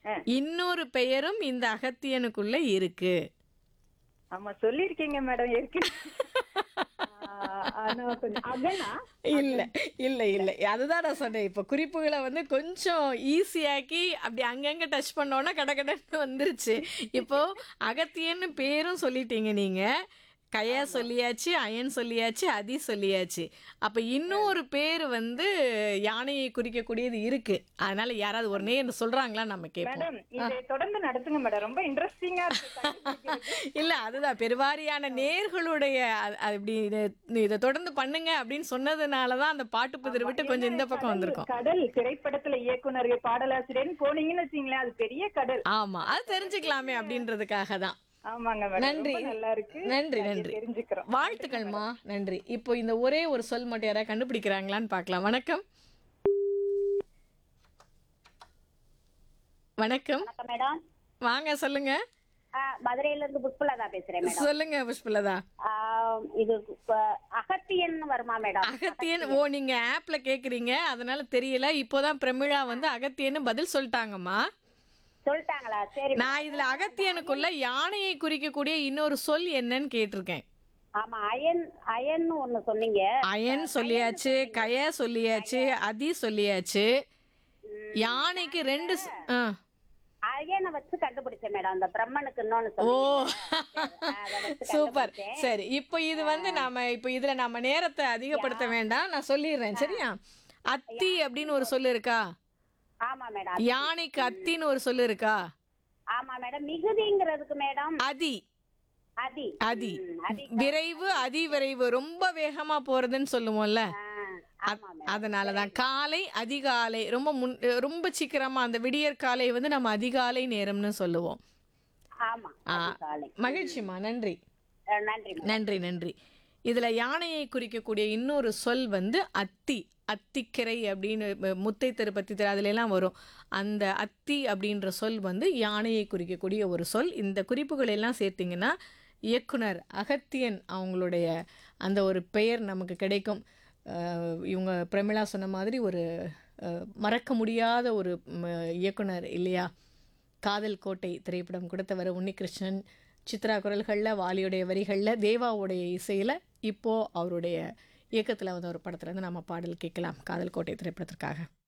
ஆ. இன்னொரு பெயரும் இந்த அகத்தியனுக்குள்ள இருக்கு ஆமா சொல்லிருக்கீங்க மேடம் இருக்கு ஆனா கொஞ்சம் அகனா இல்ல இல்ல இல்ல அதுதான் நான் சொன்னேன் இப்போ குறிப்புகளை வந்து கொஞ்சம் ஈஸியாக்கி அப்படி அங்கங்க டச் பண்ணோன்னா கடகடன்னு வந்துருச்சு இப்போ அகத்தியன்னு பேரும் சொல்லிட்டீங்க நீங்க கயா சொல்லியாச்சு அயன் சொல்லியாச்சு அதி சொல்லியாச்சு அப்ப இன்னும் ஒரு பேர் வந்து யானையை குறிக்கக்கூடியது இருக்கு அதனால யாராவது ஒரு நேர் சொல்றாங்களா நம்ம கேட்போம் மேடம் இதை தொடர்ந்து நடத்துங்க மேடம் ரொம்ப இன்ட்ரெஸ்டிங்கா இருக்கு கண்டுபிடிக்கிறது. இல்ல அதுதான் பெருவாரியான நேர்களுடைய அ- அது இப்படி இத- இதை தொடர்ந்து பண்ணுங்க அப்படின்னு சொன்னதுனால தான் அந்த பாட்டு புதிர் விட்டு கொஞ்சம் இந்த பக்கம் வந்திருக்கோம் கடல் திரைப்படத்துல இயக்குனர்கள் பாடலாசிரியர்னு போனீங்கன்னு வச்சுங்களேன் அது பெரிய கடல் ஆமா அது தெரிஞ்சுக்கலாமே அப்படின்றதுக்காக தான் ஆமாங்க மேடம் நன்றி. ரொம்ப நல்லா இருக்கு நன்றி நிறைய நன்றி தெரிஞ்சுக்கிறோம் வாழ்த்துக்கள்மா நன்றி இப்போ இந்த ஒரே ஒரு சொல் மட்டும் யாராவது கண்டுபிடிக்கிறாங்களான்னு பார்க்கலாம் வணக்கம் வணக்கம் வணக்கம் மேடம் வாங்க சொல்லுங்க ஆ, மதுரையில இருந்து புஷ்பலதா பேசுறேன் மேடம் சொல்லுங்க புஷ்பலதா ஆ, இது இப்ப அகத்தியன் வருமா மேடம் அகத்தியன் ஓ நீங்க ஆப்ல கேக்குறீங்க அதனால தெரியல இப்போதான் பிரமிழா வந்து அகத்தியன்னு பதில் சொல்லிட்டாங்கம்மா சொல்லிட்டாங்களா சரி நான் இதுல அகத்தியனுக்குள்ள யானையை குறிக்கக்கூடிய இன்னொரு சொல் என்னன்னு கேட்டிருக்கேன் ஆமா அயன் அயன் ஒண்ணு சொன்னீங்க அயன் சொல்லியாச்சு கய சொல்லியாச்சு அதி சொல்லியாச்சு யானைக்கு ரெண்டு ஸ்- ஆ. அயனை வச்சு கண்டுபிடிச்சேன் மேடம் அந்த பிரம்மனுக்கு இன்னொன்னு ஓ சொன்னீங்க அதை வச்சு சூப்பர் கண்டுபிடிச்சேன். சரி இப்போ இது வந்து நாம இப்போ இதுல நம்ம நேரத்தை அதிகப்படுத்த வேண்டாம் நான் சொல்லிடுறேன் சரியா அத்தி அப்படின்னு ஒரு சொல்லு இருக்கா ஆமா மேடம் யானைக்கு அத்தின்னு ஒரு சொல்லு இருக்கா ஆமா மேடம் மிகுதிங்கிறதுக்கு மேடம் அதி அதி அதி ம், அதி விரைவு அதி விரைவு ரொம்ப வேகமா போறதுன்னு சொல்லுவோம்ல ஆ, ஆமா மேடம் அதனால தான் காலை அதிகாலை ரொம்ப முன் ரொம்ப சீக்கிரமா அந்த விடியற் காலை வந்து நம்ம அதிகாலை நேரம்னு சொல்லுவோம் ஆமா ஆ. அதிகாலை. மகிழ்ச்சிமா நன்றி ஆ, நன்றி மேடம் நன்றி நன்றி இதுல யானையை குறிக்கக்கூடிய இன்னொரு சொல் வந்து அத்தி அத்திக்கரை அப்படின்னு ம- முத்தை திருப்பத்தி திரு அதுல எல்லாம் வரும் அந்த அத்தி அப்படின்ற சொல் வந்து யானையை குறிக்கக்கூடிய ஒரு சொல் இந்த குறிப்புகள் எல்லாம் சேர்த்தீங்கன்னா இயக்குனர் அகத்தியன் அவங்களுடைய அந்த ஒரு பெயர் நமக்கு கிடைக்கும் அஹ் இவங்க பிரமிளா சொன்ன மாதிரி ஒரு அஹ், மறக்க முடியாத ஒரு ம், இயக்குனர் இல்லையா காதல் கோட்டை திரைப்படம் கொடுத்தவர் உன்னிகிருஷ்ணன் சித்ரா குரல்களில் வாலியுடைய வரிகளில் தேவாவுடைய இசையில் இப்போது அவருடைய இயக்கத்தில் வந்த ஒரு படத்துல இருந்து நம்ம பாடல் கேட்கலாம் காதல் கோட்டை திரைப்படத்திற்காக